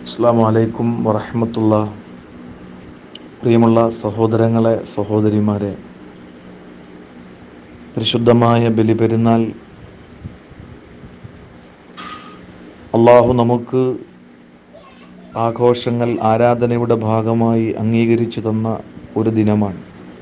അസ്സാം വലൈക്കും വറഹമത്തുള്ള പ്രിയമുള്ള സഹോദരങ്ങളെ സഹോദരിമാരെ പരിശുദ്ധമായ ബലിപെരുന്നാൾ അള്ളാഹു നമുക്ക് ആഘോഷങ്ങൾ ആരാധനയുടെ ഭാഗമായി അംഗീകരിച്ചു തന്ന ഒരു ദിനമാണ്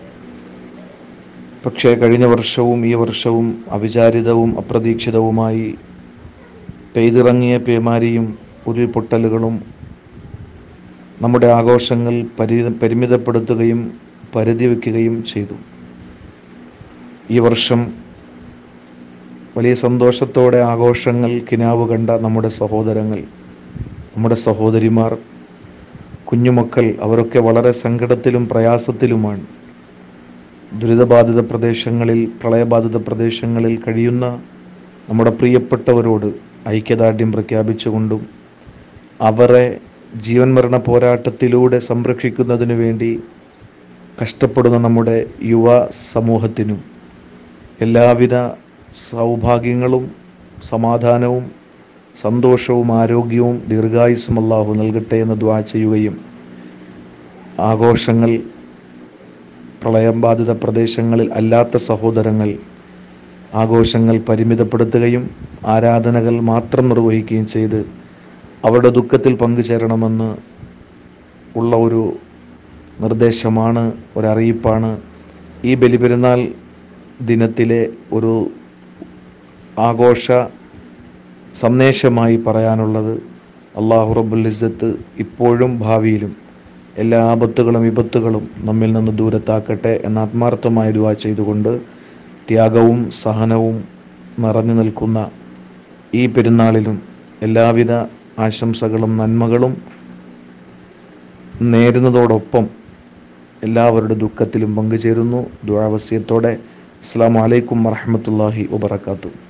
പക്ഷേ കഴിഞ്ഞ വർഷവും ഈ വർഷവും അവിചാരിതവും അപ്രതീക്ഷിതവുമായി പെയ്തിറങ്ങിയ പേമാരിയും ഉരുൾപൊട്ടലുകളും നമ്മുടെ ആഘോഷങ്ങൾ പരി പരിമിതപ്പെടുത്തുകയും പരിധി വയ്ക്കുകയും ചെയ്തു ഈ വർഷം വലിയ സന്തോഷത്തോടെ ആഘോഷങ്ങൾ കിനാവ് കണ്ട നമ്മുടെ സഹോദരങ്ങൾ നമ്മുടെ സഹോദരിമാർ കുഞ്ഞുമക്കൾ അവരൊക്കെ വളരെ സങ്കടത്തിലും പ്രയാസത്തിലുമാണ് ദുരിതബാധിത പ്രദേശങ്ങളിൽ പ്രളയബാധിത പ്രദേശങ്ങളിൽ കഴിയുന്ന നമ്മുടെ പ്രിയപ്പെട്ടവരോട് ഐക്യദാർഢ്യം പ്രഖ്യാപിച്ചുകൊണ്ടും അവരെ ജീവൻ മരണ പോരാട്ടത്തിലൂടെ സംരക്ഷിക്കുന്നതിനു വേണ്ടി കഷ്ടപ്പെടുന്ന നമ്മുടെ യുവ സമൂഹത്തിനും എല്ലാവിധ സൗഭാഗ്യങ്ങളും സമാധാനവും സന്തോഷവും ആരോഗ്യവും ദീർഘായുസ്സും അല്ലാഹു നൽകട്ടെ എന്ന് ദ്വാ ചെയ്യുകയും ആഘോഷങ്ങൾ പ്രളയം ബാധിത പ്രദേശങ്ങളിൽ അല്ലാത്ത സഹോദരങ്ങൾ ആഘോഷങ്ങൾ പരിമിതപ്പെടുത്തുകയും ആരാധനകൾ മാത്രം നിർവഹിക്കുകയും ചെയ്ത് അവരുടെ ദുഃഖത്തിൽ പങ്കുചേരണമെന്ന് ഉള്ള ഒരു നിർദ്ദേശമാണ് ഒരറിയിപ്പാണ് ഈ ബലിപെരുന്നാൾ ദിനത്തിലെ ഒരു ആഘോഷ സന്ദേശമായി പറയാനുള്ളത് അള്ളാഹു റബ്ബുൽ ഇസ്സത്ത് ഇപ്പോഴും ഭാവിയിലും എല്ലാ ആപത്തുകളും വിപത്തുകളും നമ്മിൽ നിന്ന് ദൂരത്താക്കട്ടെ എന്ന ആത്മാർത്ഥമായ ദുവാ ചെയ്തുകൊണ്ട് ത്യാഗവും സഹനവും നിറഞ്ഞു നിൽക്കുന്ന ഈ പെരുന്നാളിലും എല്ലാവിധ ആശംസകളും നന്മകളും നേരുന്നതോടൊപ്പം എല്ലാവരുടെ ദുഃഖത്തിലും പങ്കുചേരുന്നു ദുരാവസ്യത്തോടെ അസ്സാം വലൈക്കും വറഹമത്തല്ലാഹി വബർക്കാത്തു